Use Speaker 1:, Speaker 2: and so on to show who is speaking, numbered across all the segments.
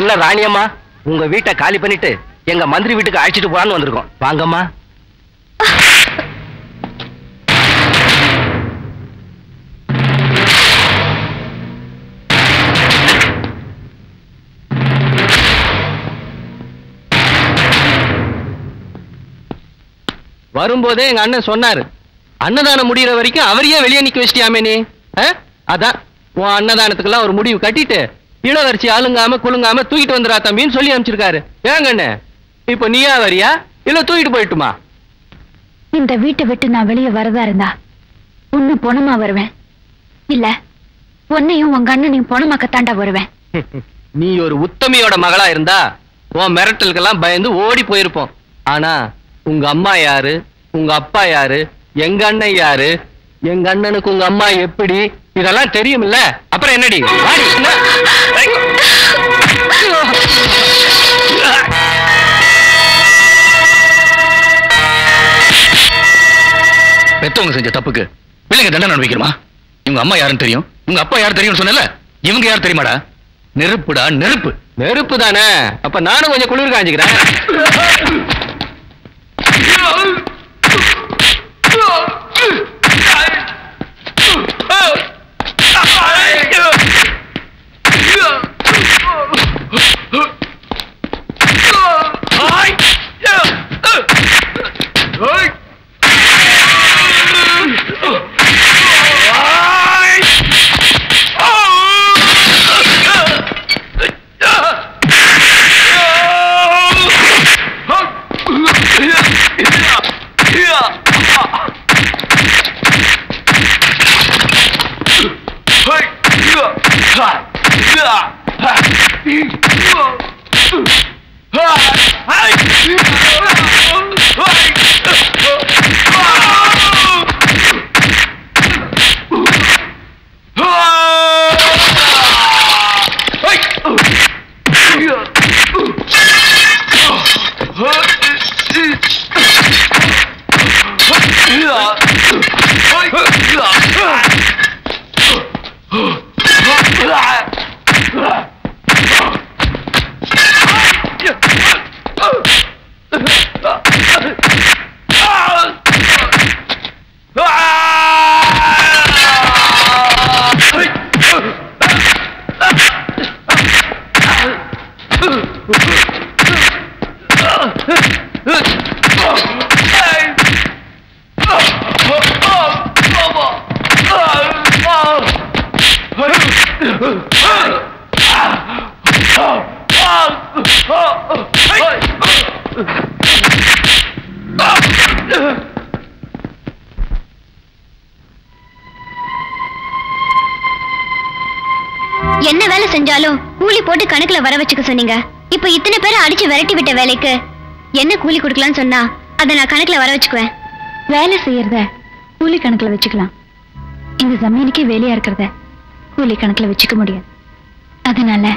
Speaker 1: இல்ல ராணியம்மா உங்க வீட்டை காலி பண்ணிட்டு எங்க மந்திரி வீட்டுக்கு அழைச்சிட்டு போலான்னு வந்திருக்கோம் வாங்கம்மா வரும்போதே எங்க அண்ணன் சொன்னாரு அன்னதானம் முடியிற வரைக்கும் அவரையே வெளியே நிக்க வச்சிட்டியாமே நீ ஆ? அதான் உன் அன்னதானத்துக்கெல்லாம் ஒரு முடிவு கட்டிட்டு இளவரசி அலுங்காம குலுங்காம தூக்கிட்டு வந்துடா தம்பின்னு சொல்லி அனுப்பிச்சிருக்காரு ஏங்க அண்ணே இப்ப நீயா வரியா இல்ல தூக்கிட்டு போயிட்டுமா
Speaker 2: இந்த வீட்டை விட்டு நான் வெளியே வரதா இருந்தா உன்னை பொணமா வருவேன் இல்ல உன்னையும் உங்க அண்ணனையும் பொணமாக்கத்தாண்டா வருவேன்
Speaker 1: நீ ஒரு உத்தமியோட மகளா இருந்தா உன் மிரட்டலுக்கெல்லாம் பயந்து ஓடி போயிருப்போம் ஆனா உங்க அம்மா யாரு உங்க அப்பா யாரு எங்க அண்ணன் யாரு எங்க அண்ணனுக்கு உங்க அம்மா எப்படி இதெல்லாம் தெரியுமில்ல அப்புறம் என்னடி வாடி, என்ன?
Speaker 3: பெத்தவங்க செஞ்ச தப்புக்கு பிள்ளைங்க தண்டனை அனுபவிக்கிறமா இவங்க அம்மா யாருன்னு தெரியும் உங்க அப்பா யாரு தெரியும்னு சொன்னல இவங்க யார் தெரியுமாடா நெருப்புடா நெருப்பு
Speaker 1: நெருப்பு தானே அப்ப நானும் கொஞ்சம் குளிர் காஞ்சிக்கிறேன்
Speaker 4: என்ன வேலை செஞ்சாலும் கூலி போட்டு கணக்குல வர வச்சுக்க சொன்னீங்க இப்ப இத்தனை பேரை அடிச்சு விரட்டி விட்ட வேலைக்கு என்ன கூலி கொடுக்கலாம்னு சொன்னா அதை நான் கணக்குல வர வச்சுக்குவேன்
Speaker 2: வேலை செய்யறத கூலி கணக்குல வச்சுக்கலாம் இந்த ஜமீனுக்கே வேலையா இருக்கிறத கூலி கணக்குல வச்சுக்க முடியாது அதனால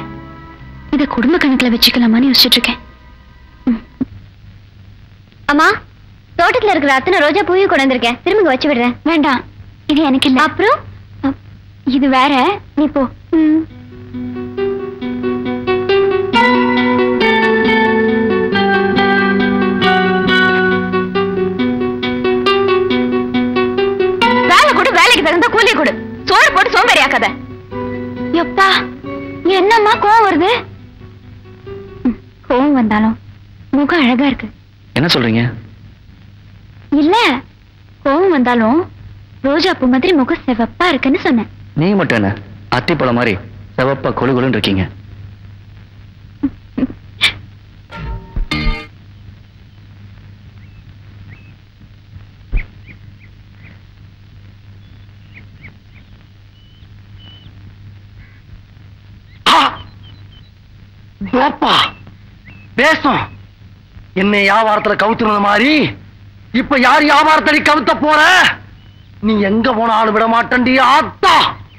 Speaker 2: இத குடும்ப கணக்குல வச்சுக்கலாமான்னு யோசிச்சுட்டு இருக்கேன்
Speaker 4: அம்மா தோட்டத்துல இருக்கிற அத்தனை ரோஜா பூவையும் கொண்டு வந்திருக்கேன் திரும்ப வச்சு விடுறேன்
Speaker 2: வேண்டாம் இது எனக்கு இல்ல
Speaker 4: அப்புறம்
Speaker 2: அ, இது வேற நீ போ
Speaker 4: ம்,
Speaker 2: வேலை கொடு வேலைக்கு தகுந்த கூலி கொடு சோறு போட்டு சோம்பேறி ஆக்காத எப்பா என்னம்மா கோவம் வருது ம், கோவம் வந்தாலும் முகம் அழகா இருக்கு
Speaker 3: என்ன சொல்றீங்க
Speaker 2: இல்ல கோவம் வந்தாலும் ரோஜா பூ மாதிரி முகம் சிவப்பா இருக்குன்னு சொன்னேன்
Speaker 3: நீங்க மட்டும் என்ன அத்திப்பழம் மாதிரி செவப்பா கொழு கொழுன்னு இருக்கீங்க
Speaker 1: தோப்பா பேசும் என்னை வியாபாரத்துல கவுத்துனது மாதிரி இப்ப யார் வியாபாரத்தடி கவுத்த போற நீ எங்க போனாலும் விட மாட்டேன்டி ஆத்தா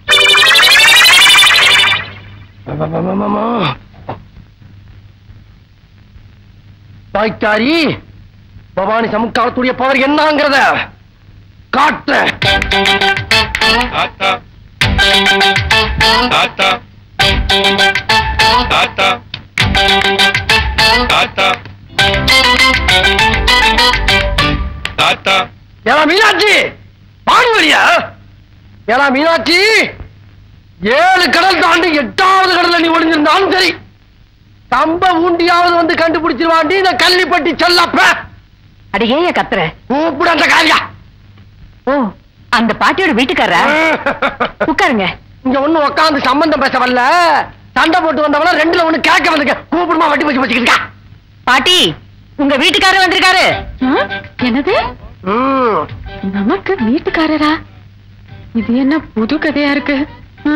Speaker 1: தாய்க்காரி பவானி சமுக்காலத்துடைய பவர் என்னங்கிறத காட்டு
Speaker 5: தாத்தா தாத்தா தாத்தா ஏலா மீனாட்சி பாடு வழியா ஏலா மீனாட்சி ஏழு கடல் தாண்டி எட்டாவது கடல்ல நீ ஒளிஞ்சிருந்தாலும் சரி கம்ப ஊண்டியாவது வந்து கண்டுபிடிச்சிருவாண்டி இந்த கள்ளிப்பட்டி செல்லப்ப
Speaker 6: அட ஏன் கத்துற
Speaker 5: கூப்பிட அந்த காரியா
Speaker 6: ஓ அந்த பாட்டியோட வீட்டுக்காரரா உட்காருங்க
Speaker 5: இங்க ஒண்ணு உட்காந்து சம்பந்தம் பேச வரல சண்டை போட்டு வந்தவள ரெண்டுல ஒண்ணு கேட்க வந்திருக்க கூப்பிடுமா வட்டி வச்சு வச்சுக்கிட்டா
Speaker 6: பாட்டி உங்க வீட்டுக்காரர் வந்திருக்காரு
Speaker 2: என்னது
Speaker 5: ம்
Speaker 2: நமக்கு வீட்டுக்காரரா இது என்ன புது கதையா இருக்கு ஆ?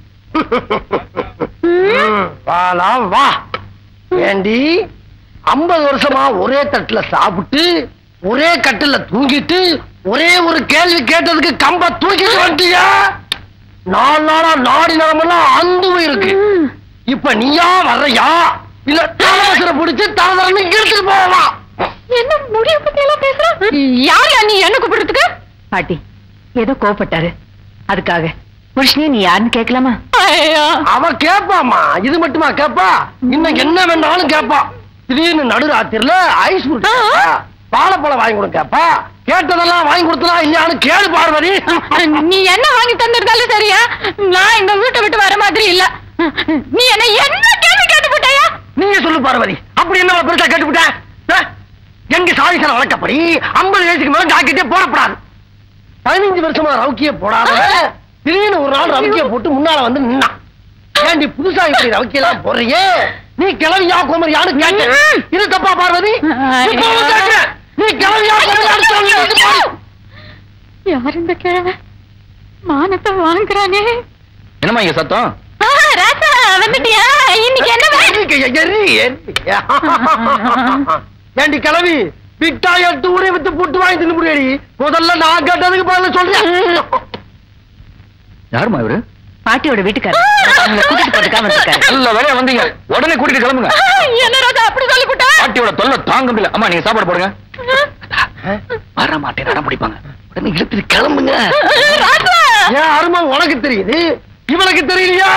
Speaker 5: ம், வாலாம் வா ஏண்டி ஐம்பது வருஷமா ஒரே தட்டுல சாப்பிட்டு ஒரே கட்டுல தூங்கிட்டு ஒரே ஒரு கேள்வி கேட்டதுக்கு கம்ப தூக்கிட்டு வந்துட்டியா நாலு நாளா நாடி நரம்பெல்லாம் அந்து இருக்கு
Speaker 2: ம்.
Speaker 5: இப்ப நீயா வர்றையா இல்ல தலைவசரை பிடிச்சு தலைவரன்னு இழுத்துட்டு போவா
Speaker 2: என்ன முடிய பத்தி எல்லாம் பேசுற யார் நீ என்ன கூப்பிடுறதுக்கு
Speaker 6: பாட்டி ஏதோ கோவப்பட்டாரு அதுக்காக புருஷனே நீ யாருன்னு கேட்கலாமா
Speaker 2: ஐயோ
Speaker 5: அவ கேப்பாமா இது மட்டுமா கேப்பா இன்னும் என்ன வேணாலும் கேப்பா திடீர்னு நடுராத்திரில ஐஸ் வாழைப்பழம் வாங்கி கொடுங்க கேப்பா கேட்டதெல்லாம் வாங்கி கொடுத்தலாம் இல்லையான்னு கேளு பார்வதி
Speaker 2: நீ என்ன வாங்கி தந்திருந்தாலும் சரியா நான் இந்த வீட்டை விட்டு வர மாதிரி இல்ல நீ என்ன என்ன கேள்வி கேட்டு போட்டாயா
Speaker 5: நீங்க சொல்லு பார்வதி அப்படி என்ன பெருசா கேட்டுவிட்டேன் அஹ், எங்க சாதிசன வழக்கப்படி ஐம்பது வயசுக்கு மேல ஜாக்கெட்டே போடக்கூடாது பதினஞ்சு வருஷமா ரவுக்கிய போடாத திடீர்னு ஒரு நாள் ரவுக்கிய போட்டு முன்னால வந்து நின்னான் ஏண்டி புதுசா இப்படி ரவுக்கியெல்லாம் போடுறியே நீ கிளவியா குமரியான்னு கேட்டேன் இது தப்பா பார்வதி இப்பவும் கேட்கிறேன். நீ கிளவியா குமரியான்னு சொல்லி இது பாரு.
Speaker 2: யார் இந்த கிழமை மானத்தை வாங்குறானே
Speaker 3: என்னம்மா இங்க சத்தம்
Speaker 2: ஆ, ராசா வந்துட்டியா இன்னைக்கு என்ன வே-
Speaker 5: எரி, எரி, எரி. ஏண்டி கிளவி விட்டா எடுத்து ஊரே வித்து புட்டு வாங்கி தின்னு முடியாடி முதல்ல நான் கேட்டதுக்கு பதில் சொல்றேன்
Speaker 3: யாருமா இவரு
Speaker 6: பாட்டியோட வீட்டுக்காரர் உங்களை கூட்டிட்டு போறதுக்காக வந்திருக்காரு
Speaker 3: நல்ல வேலையா வந்தீங்க உடனே கூட்டிட்டு கிளம்புங்க
Speaker 2: என்ன ராஜா அப்படி சொல்லிவிட்டா
Speaker 3: பாட்டியோட தொல்லை தாங்க முடியல அம்மா நீங்க சாப்பாடு போடுங்க வர மாட்டேன் நடம் பிடிப்பாங்க உடனே இழுத்துட்டு கிளம்புங்க
Speaker 2: ராசா
Speaker 5: ஏன் அருமை உனக்கு தெரியுது இவளுக்கு தெரியலையா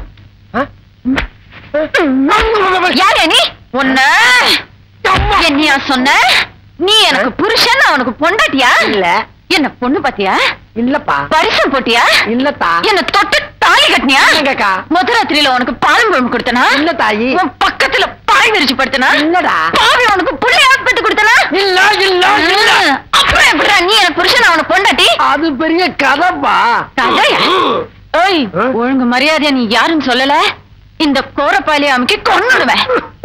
Speaker 6: யாரே நீ உன்ன என்னையா சொன்ன நீ எனக்கு புருஷன் அவனுக்கு பொண்டாட்டியா
Speaker 5: இல்ல
Speaker 6: என்ன பொண்ணு பாத்தியா
Speaker 5: இல்லப்பா
Speaker 6: பரிசம் போட்டியா
Speaker 5: இல்லத்தா
Speaker 6: என்ன தொட்டு தாலி கட்டினியா
Speaker 5: இல்லங்கக்கா.
Speaker 6: முதராத்திரியில உனக்கு பாலும் பழம் கொடுத்தனா
Speaker 5: இல்ல தாயி
Speaker 6: உன் பக்கத்துல பாய் விரிச்சு படுத்தனா
Speaker 5: இல்லடா
Speaker 6: பாவி உனக்கு புள்ளையா பெத்து கொடுத்தனா
Speaker 5: இல்ல இல்ல இல்ல
Speaker 6: அப்புறம் எப்படிடா நீ எனக்கு புருஷன் அவனுக்கு பொண்டாட்டி
Speaker 5: அது பெரிய கதைப்பா
Speaker 6: கதையா? ஓய்
Speaker 5: ஆ?
Speaker 6: ஒழுங்கு மரியாதையா நீ யாருன்னு சொல்லல இந்த கோரப்பாலிய அமுக்கி கொன்னுடுவேன்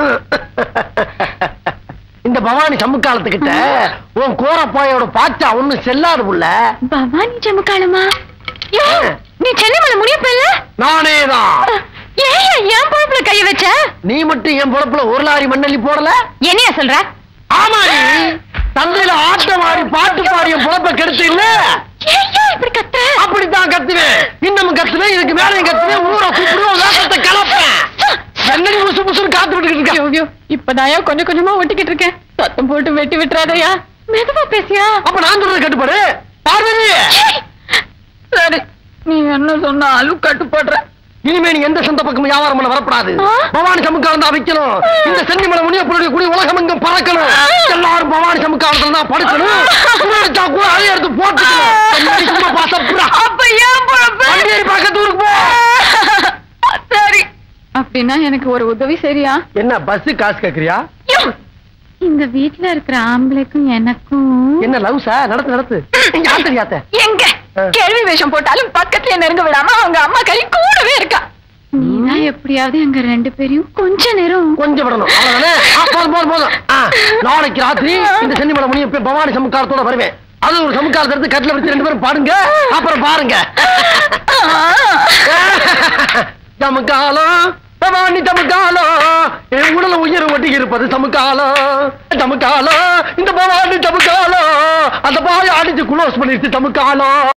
Speaker 5: இந்த பவானி சமுக்காலத்துக்கிட்ட உன் கோரப்பாயோட பாச்சா ஒண்ணு செல்லாது புள்ள
Speaker 2: பவானி ஜமுக்காலமா யோ நீ சென்னை மேல முடிய போயில
Speaker 5: நானேதான்
Speaker 2: ஏன் என் பொழப்புல கைய வச்ச
Speaker 5: நீ மட்டும் என் பொழப்புல ஒரு லாரி மண்ணள்ளி போடல
Speaker 6: என்னையா சொல்ற
Speaker 5: ஆமா நீ தந்தையில ஆட்டம் ஆடி பாட்டு பாடி என் பொழப்ப கெடுத்து இல்ல
Speaker 2: ஏன் ஏன் இப்படி கத்துற
Speaker 5: அப்படித்தான் கத்துவேன் இன்னமும் கத்துவேன் இதுக்கு மேலையும் கத்துவேன் ஊரை கூப்பிடுவோம் வேகத்தை கலப்பேன் என்னடி புசு புசுன்னு காத்து விட்டுக்கிட்டு இருக்க
Speaker 2: ஐயோ இப்பதாயா கொஞ்சம் கொஞ்சமா ஒட்டிக்கிட்டு இருக்கேன் சத்தம் போட்டு வெட்டி விட்டுறாதயா மெதுவா பேசியா
Speaker 5: அப்ப நான் சொல்றது கட்டுப்பாடு பார்வதி
Speaker 2: சரி நீ என்ன சொன்னாலும் கட்டுப்படுற
Speaker 5: இனிமே நீ எந்த சொந்த பக்கம் வியாபாரம் பண்ண வரப்படாது
Speaker 2: ஆ?
Speaker 5: பவானி சமுக்காலம் தான் வைக்கணும் இந்த சென்னிமலை முனியப்பனுடைய குடி உலகம் எங்கும் பறக்கணும் எல்லாரும் பவானி சமுக்காலத்துல தான் படுக்கணும் குடிச்சா கூட அதை எடுத்து போட்டுக்கணும் என்னடி சும்மா பாசப்புறா
Speaker 2: அப்ப ஏன் பொழப்பு
Speaker 5: வண்டியேறி பக்கத்து ஊருக்கு போ
Speaker 2: சரி அப்படின்னா எனக்கு ஒரு உதவி சரியா
Speaker 5: என்ன பஸ் காசு கேக்குறியா
Speaker 2: இந்த வீட்ல இருக்கிற ஆம்பளைக்கும் எனக்கும்
Speaker 5: என்ன லவ்ஸா நடத்து நடத்து யாத்த யாத்த
Speaker 2: எங்க
Speaker 5: ஆ.
Speaker 2: கேள்வி வேஷம் போட்டாலும் பக்கத்துல நெருங்க விடாம அவங்க அம்மா கை கூடவே இருக்கா நீதான் எப்படியாவது எங்க ரெண்டு பேரையும் கொஞ்ச நேரம்
Speaker 5: கொஞ்சம் விடணும் அவ்வளவுதானே ஆ, போதும் போதும் போதும் ஆ, நாளைக்கு ராத்திரி இந்த சென்னிமலை முனியப்ப பவானி சமுக்காலத்தோட வருவேன் அது ஒரு சமுக்காலத்தை எடுத்து கட்டில வச்சு ரெண்டு பேரும் பாடுங்க அப்புறம் பாருங்க சமுக்காலம் பவானி சமுக்காலம் என் உடல உயிர் ஒட்டி இருப்பது சமுக்காலம் சமுக்காலம் இந்த பவானி சமுக்காலம் அந்த பாய அடிச்சு குளோஸ் பண்ணிடுச்சு சமுக்காலம்